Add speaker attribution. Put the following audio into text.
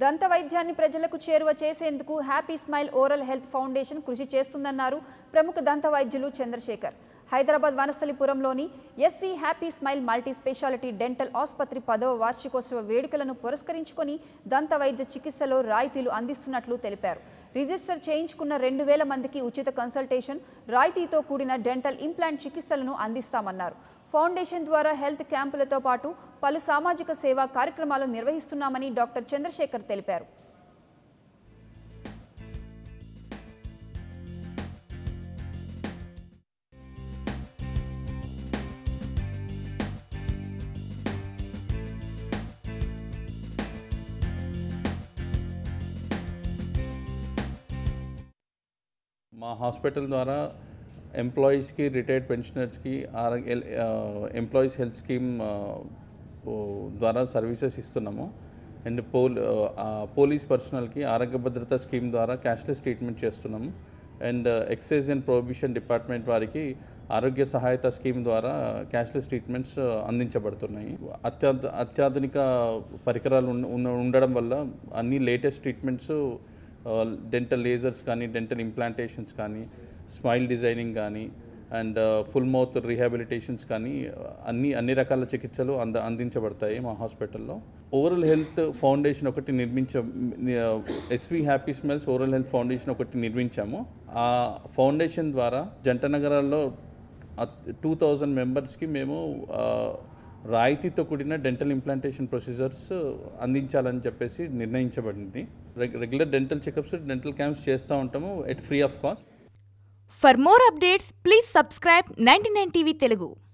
Speaker 1: దంత వైద్యాన్ని ప్రజలకు చేరువ చేసేందుకు happy smile oral health foundation కృషి చేస్తుందన్నారు ప్రముఖ దంత వైద్యులు చంద్రశేఖర్ హైదరాబాద్ వనస్థలిపురంలోని SV happy smile multi speciality dental ఆసుపత్రి పదవ వార్షికోత్సవ వేడుకలను పురస్కరించుకొని దంత వైద్య చికిత్సలో రాయితీలు అందిస్తున్నట్లు తెలిపారు రిజిస్టర్ చేయించుకున్న రెండు వేల మందికి ఉచిత కన్సల్టేషన్ రాయితీతో కూడిన డెంటల్ ఇంప్లాంట్ చికిత్సలను అందిస్తామన్నారు ఫౌండేషన్ ద్వారా హెల్త్ క్యాంపులతో పాటు పలు సామాజిక సేవా కార్యక్రమాలు నిర్వహిస్తున్నామని డాక్టర్ చంద్రశేఖర్ తెలిపారు
Speaker 2: మా హాస్పిటల్ ద్వారా ఎంప్లాయీస్కి రిటైర్డ్ పెన్షనర్స్కి ఆరోగ్య ఎంప్లాయీస్ హెల్త్ స్కీమ్ ఆ, ఓ, ద్వారా సర్వీసెస్ ఇస్తున్నాము అండ్ పోల్ ఆ, పోలీస్ పర్సనల్కి ఆరోగ్య భద్రత స్కీమ్ ద్వారా క్యాష్లెస్ ట్రీట్మెంట్ చేస్తున్నాము and excise and prohibition department వారికి ఆరోగ్య సహాయత స్కీమ్ ద్వారా క్యాష్లెస్ ట్రీట్మెంట్స్ అందించబడుతున్నాయి అత్యంత అత్యాధునిక పరికరాలు ఉన్న- ఉన్న- ఉండడం వల్ల అన్ని లేటెస్ట్ ట్రీట్మెంట్స్ డెంటల్ లేజర్స్ కానీ డెంటల్ ఇంప్లాంటేషన్స్ కానీ స్మైల్ డిజైనింగ్ కానీ అండ్ ఫుల్ మౌత్ రీహాబిలిటేషన్స్ కానీ అన్ని అన్ని రకాల చికిత్సలు అంద అందించబడతాయి మా హాస్పిటల్లో ఓరల్ హెల్త్ ఫౌండేషన్ ఒకటి నిర్మించ SV happy smiles oral health foundation ఒకటి నిర్మించాము ఆ ఫౌండేషన్ ద్వారా జంట నగరాల్లో టూ థౌజండ్ మెంబర్స్కి మేము ఆ, రాయితీతో కూడిన డెంటల్ ఇంప్లాంటేషన్ ప్రొసీజర్స్ అందించాలని చెప్పేసి నిర్ణయించబడింది రెగ్- regular dental checkups dental camps చేస్తూ ఉంటాము at free of cost
Speaker 3: For more updates, please subscribe 99 TV Telugu.